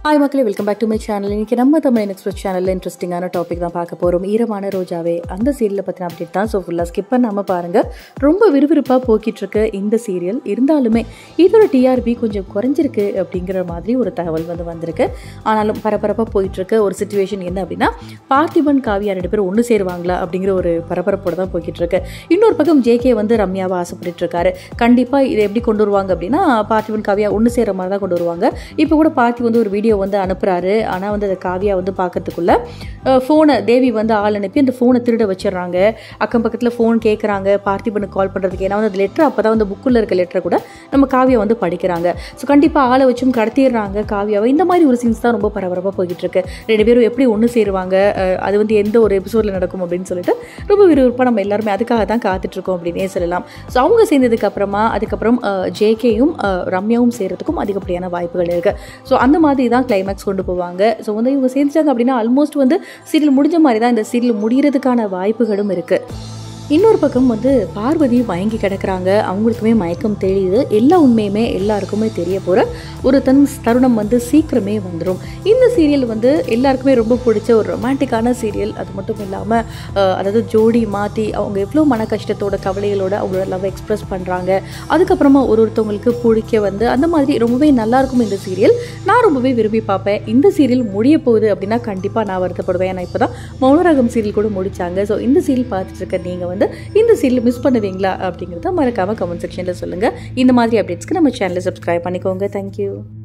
hi மக்களே welcome back to my channel இன்றைக்கி நம்ம தமிழ் எக்ஸ்பிரஸ் சேனலில் இன்ட்ரெஸ்டிங்கான டாபிக் தான் பார்க்க போகிறோம் ஈரமான ரோஜாவே அந்த சீரியலை பற்றின அப்டேட் தான் ஸோ ஃபுல்லாக ஸ்கிப் பண்ணாமல் பாருங்கள் ரொம்ப விறுவிறுப்பாக போக்கிட்டு இருக்கு இந்த சீரியல் இருந்தாலுமே இதோட டிஆர்பி கொஞ்சம் குறைஞ்சிருக்கு அப்படிங்கிற மாதிரி ஒரு தகவல் வந்து வந்திருக்கு ஆனாலும் பரபரப்பாக போயிட்டுருக்கு ஒரு சுச்சுவேஷன் என்ன அப்படின்னா பார்த்திபன் காவியா ரெண்டு பேரும் ஒன்று சேருவாங்களா அப்படிங்கிற ஒரு பரபரப்போடு தான் போய்கிட்டு இருக்கு இன்னொரு பக்கம் ஜேகே வந்து ரம்யாவை ஆசைப்பட்டுட்டு இருக்காரு கண்டிப்பாக இதை எப்படி கொண்டு வருவாங்க அப்படின்னா பார்த்திபன் காவியா ஒன்று சேர மாதிரி தான் கொண்டு வருவாங்க இப்போ கூட பார்த்தி வந்து ஒரு வீடியோ வந்து அனுப்புகிறாரு ஆனால் வந்து அதை காவியா வந்து பார்க்கறதுக்குள்ள ஃபோனை தேவி வந்து ஆள் அனுப்பி அந்த ஃபோனை திருட வச்சிடுறாங்க அக்கம் பக்கத்தில் ஃபோன் கேட்குறாங்க பார்த்திபனுக்கு கால் பண்ணுறதுக்கு ஏன்னா வந்து அந்த லெட்டர் அப்போ தான் வந்து புக்கில் இருக்க லெட்டரை கூட நம்ம காவியா வந்து படிக்கிறாங்க ஸோ கண்டிப்பாக ஆளை வச்சும் கடத்திடுறாங்க காவியாவை இந்த மாதிரி ஒரு சீன்ஸ் தான் ரொம்ப பரபரப்பாக போய்கிட்டு இருக்கு ரெண்டு பேரும் எப்படி ஒன்று சேருவாங்க அஹ் அது வந்து எந்த ஒரு எபிசோடில் நடக்கும் அப்படின்னு சொல்லிட்டு ரொம்ப விறுவிறுப்பாக நம்ம எல்லாருமே அதுக்காக தான் காத்துட்ருக்கோம் அப்படின்னே சொல்லலாம் ஸோ அவங்க சேர்ந்ததுக்கு அப்புறமா அதுக்கப்புறம் ஜேகேயும் ரம்யாவும் சேர்றதுக்கும் அதிகப்படியான வாய்ப்புகள் இருக்குது ஸோ அந்த மாதிரி தான் கிளைமேக்ஸ் கொண்டு போவாங்க ஸோ வந்து இவங்க சேர்ந்துட்டாங்க அப்படின்னா ஆல்மோஸ்ட் வந்து சீரியல் முடிஞ்ச மாதிரி தான் இந்த சீரியல் முடிகிறதுக்கான வாய்ப்புகளும் இருக்குது இன்னொரு பக்கம் வந்து பார்வதி மயங்கி கிடக்குறாங்க அவங்களுக்குமே மயக்கம் தெரியுது எல்லா உண்மையுமே எல்லாருக்குமே தெரிய போகிற ஒரு தன் தருணம் வந்து சீக்கிரமே வந்துடும் இந்த சீரியல் வந்து எல்லாருக்குமே ரொம்ப பிடிச்ச ஒரு ரொமான்டிக்கான சீரியல் அது மட்டும் இல்லாமல் அதாவது ஜோடி மாற்றி அவங்க எவ்வளோ மன கஷ்டத்தோட கவலைகளோட அவங்களோட லவ் எக்ஸ்பிரஸ் பண்ணுறாங்க அதுக்கப்புறமா ஒரு ஒருத்தவங்களுக்கு பிடிக்க வந்து அந்த மாதிரி ரொம்பவே நல்லாயிருக்கும் இந்த சீரியல் நான் ரொம்பவே விரும்பி பார்ப்பேன் இந்த சீரியல் முடிய போகுது அப்படின்னா கண்டிப்பாக நான் வருத்தப்படுவேன் ஏன்னா இப்போ தான் மௌனராகம் சீரியல் கூட முடிச்சாங்க ஸோ இந்த சீரியல் பார்த்துட்டு இருக்க நீங்கள் வந்து இந்த சீரியல் மிஸ் பண்ணுவீங்களா அப்படிங்கிறத மறக்காமல் கமெண்ட் செக்ஷனில் சொல்லுங்கள் இந்த மாதிரி அப்டேட்ஸ்க்கு நம்ம சேனலை சப்ஸ்கிரைப் பண்ணிக்கோங்க தேங்க்யூ